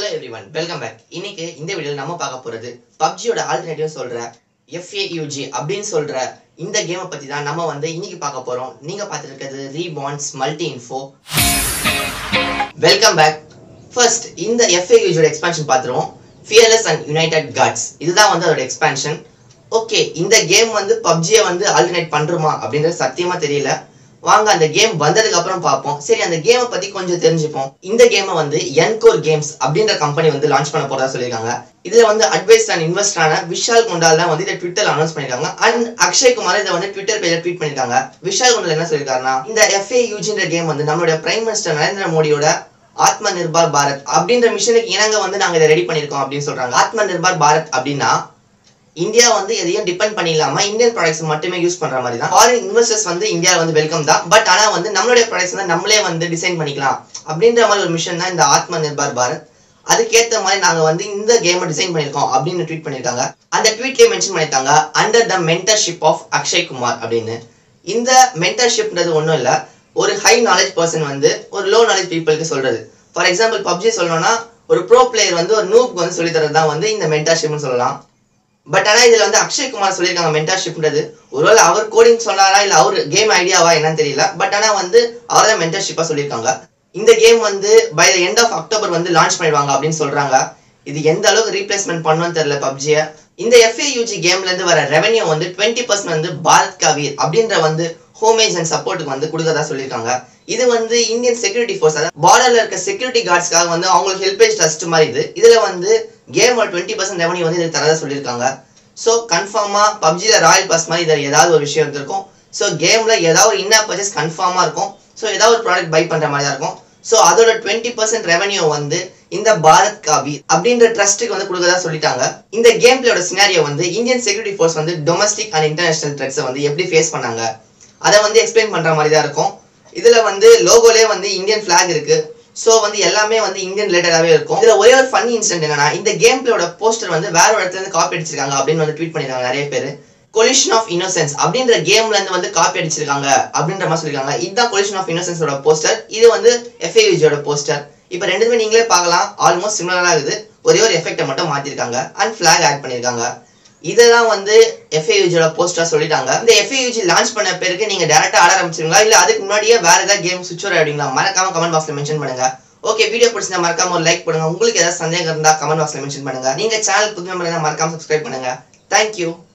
hello everyone welcome back இன்னைக்கு இந்த வீடியோவில் நம்ம பார்க்க போகிறது பப்ஜியோட ஆல்டர்னேட்டிவ் சொல்கிற எஃப்ஏயூஜி அப்படின்னு சொல்கிற இந்த கேமை பற்றி தான் நம்ம வந்து இன்னைக்கு பார்க்க போகிறோம் நீங்கள் பார்த்துருக்கிறது ரீபான்ஸ் multi info welcome back first இந்த எஃப்ஏயூஜியோட எக்ஸ்பான்ஷன் பார்த்துருவோம் ஃபியர்லெஸ் அண்ட் யுனைடெட் காட்ஸ் இதுதான் வந்து அதோட எக்ஸ்பான்ஷன் ஓகே இந்த கேம் வந்து பப்ஜியை வந்து ஆல்டர்னேட் பண்ணுறோமா அப்படின்றது சத்தியமாக தெரியல வாங்க அந்த கேம் வந்ததுக்கு அப்புறம் பார்ப்போம் சரி அந்த கேமை பத்தி கொஞ்சம் தெரிஞ்சுப்போம் இந்த கேமை வந்து என்கோர் கேம்ஸ் அப்படின்ற கம்பெனி வந்து லான்ச் பண்ண போறதா சொல்லியிருக்காங்க இதுல வந்து அட்வைஸ் அண்ட் இன்வெஸ்டரான விஷால் குண்டால் தான் வந்து இதை ட்விட்டர்ல அனௌன்ஸ் பண்ணிருக்காங்க அண்ட் அக்ஷய் குமார் இதை வந்து ட்விட்டர் பேஜ்ல ட்வீட் பண்ணிருக்காங்க விஷால் குண்டால் என்ன சொல்லியிருக்காருன்னா இந்த எஃப்ஏ யூஜின்ற கேம் வந்து நம்மளுடைய பிரைம் மினிஸ்டர் நரேந்திர மோடியோட ஆத்ம நிர்பார் பாரத் அப்படின்ற மிஷனுக்கு இணங்க வந்து நாங்க இதை ரெடி பண்ணிருக்கோம் அப்படின்னு சொல்றாங்க ஆத்ம நிர்பார் பாரத் அப்படின்னா இந்தியா வந்து எதையும் டிபெண்ட் பண்ணிடலாம இந்தியன் ப்ராடக்ட்ஸ் மட்டுமே யூஸ் பண்ற மாதிரி தான் ஃபாரின் இன்வெஸ்டர்ஸ் வந்து இந்தியா வந்து வெல்கம் தான் பட் ஆனா வந்து நம்மளுடைய ப்ராடக்ட்ஸ் வந்து நம்மளே வந்து டிசைன் பண்ணிக்கலாம் அப்படின்ற மாதிரி ஒரு மிஷன் தான் இந்த ஆத்ம நிர்பார் பாரத் அதுக்கேற்ற மாதிரி நாங்க வந்து இந்த கேமை டிசைன் பண்ணியிருக்கோம் அப்படின்னு ட்வீட் பண்ணியிருக்காங்க அந்த ட்வீட்லேயே மென்ஷன் பண்ணியிருக்காங்க under the mentorship of Akshay Kumar அப்படின்னு இந்த மென்டர்ஷிப்ன்றது ஒன்றும் இல்லை ஒரு ஹை நாலேஜ் பர்சன் வந்து ஒரு லோ நாலேஜ் பீப்புளுக்கு சொல்றது ஃபார் எக்ஸாம்பிள் பப்ஜி சொல்லணும்னா ஒரு ப்ரோ பிளேயர் வந்து ஒரு நூப்க்கு வந்து சொல்லி தரது தான் வந்து இந்த மென்டர்ஷிப்னு சொல்லலாம் பட் ஆனா இதுல வந்து அக்ஷய் குமார் சொல்லியிருக்காங்க மென்டர்ஷிப்ன்றது ஒருவேளை அவர் கோடிங் சொன்னாரா இல்ல அவர் கேம் ஐடியாவா என்னன்னு தெரியல பட் ஆனா வந்து அவர் தான் மென்டர்ஷிப்பா சொல்லியிருக்காங்க இந்த கேம் வந்து by the end of October வந்து லான்ச் பண்ணிடுவாங்க அப்படின்னு சொல்றாங்க இது எந்த அளவுக்கு ரீப்ளேஸ்மெண்ட் பண்ணுன்னு தெரியல பப்ஜியை இந்த எஃப்ஏயூஜி கேம்ல இருந்து வர ரெவன்யூ வந்து டுவெண்ட்டி பர்சன்ட் வந்து பாரத் கவீர் அப்படின்ற வந்து ஹோமேஜ் அண்ட் சப்போர்ட்டுக்கு வந்து கொடுக்கறதா சொல்லியிருக்காங்க இது வந்து இந்தியன் செக்யூரிட்டி ஃபோர்ஸ் அதாவது பார்டர்ல இருக்க செக்யூரிட்டி கார்ட்ஸ்க்காக வந்து அவங்களுக்கு ஹெல்பேஜ் ட்ரஸ்ட் மாதிரி இது இதுல வந்து கேமோட டுவெண்ட்டி பர்சன்ட் ரெவன்யூ வந்து இதுக்கு தரதா சொல்லியிருக்காங்க ஸோ கன்ஃபார்மாக பப்ஜியில் ராயல் பாஸ் மாதிரி இதில் ஏதாவது ஒரு விஷயம் இருந்திருக்கும் ஸோ கேமில் ஏதாவது ஒரு இன்னர் பர்ச்சேஸ் கன்ஃபார்மாக இருக்கும் ஸோ ஏதாவது ஒரு ப்ராடக்ட் பை பண்ணுற மாதிரி தான் இருக்கும் ஸோ அதோட டுவெண்ட்டி பர்சன்ட் ரெவன்யூ வந்து இந்த பாரத் காவி அப்படின்ற ட்ரஸ்ட்டுக்கு வந்து கொடுக்கறதா சொல்லிட்டாங்க இந்த கேம் பிளேயோட சினாரியோ வந்து இந்தியன் செக்யூரிட்டி ஃபோர்ஸ் வந்து டொமஸ்டிக் அண்ட் இன்டர்நேஷனல் த்ரெட்ஸை வந்து எப்படி ஃபேஸ் பண்ணாங்க அதை வந்து எக்ஸ்பிளைன் பண்ணுற மாதிரி தான் இருக்கும் இதில் வந்து லோகோலே வந்து இந்தியன் ஃபிளாக் இருக்கு ஸோ வந்து எல்லாமே வந்து இந்தியன் ரிலேட்டடாகவே இருக்கும் இதில் ஒரே ஒரு ஃபன்னி இன்சிடென்ட் என்னன்னா இந்த கேம் பிளேயோட போஸ்டர் வந்து வேற ஒரு இடத்துல இருந்து காப்பி அடிச்சிருக்காங்க அப்படின்னு வந்து ட்வீட் பண்ணிருக்காங்க நிறைய பேர் கொலிஷன் ஆஃப் இன்னோசென்ஸ் அப்படின்ற கேம்ல இருந்து வந்து காப்பி அடிச்சிருக்காங்க அப்படின்ற மாதிரி சொல்லியிருக்காங்க இதுதான் கொலிஷன் ஆஃப் இன்னோசென்ஸோட போஸ்டர் இது வந்து எஃப்ஏவிஜியோட போஸ்டர் இப்போ ரெண்டுமே நீங்களே பார்க்கலாம் ஆல்மோஸ்ட் சிமிலராக இருக்குது ஒரே ஒரு எஃபெக்டை மட்டும் மாற்றிருக்காங்க அண்ட் ஃபிளாக் ஆட் பண்ணியிருக்காங்க இதெல்லாம் வந்து எஃப்ஏயூஜியோட போஸ்டா சொல்லிட்டாங்க இந்த எஃப்ஏயூஜி லான்ச் பண்ண பிறகு நீங்க டேரக்டா ஆட ஆரம்பிச்சிருங்களா இல்ல அதுக்கு முன்னாடியே வேற ஏதாவது கேம் சுவிட்ச் ஓவர் ஆடுவீங்களா மறக்காம கமெண்ட் பாக்ஸ்ல மென்ஷன் பண்ணுங்க ஓகே வீடியோ பிடிச்சா மறக்காம ஒரு லைக் பண்ணுங்க உங்களுக்கு ஏதாவது சந்தேகம் இருந்தா கமெண்ட் பாக்ஸ்ல மென்ஷன் பண்ணுங்க நீங்க சேனல் புதுமை மறக்காம சப்ஸ்கிரைப் பண்ணுங்க தேங்க்யூ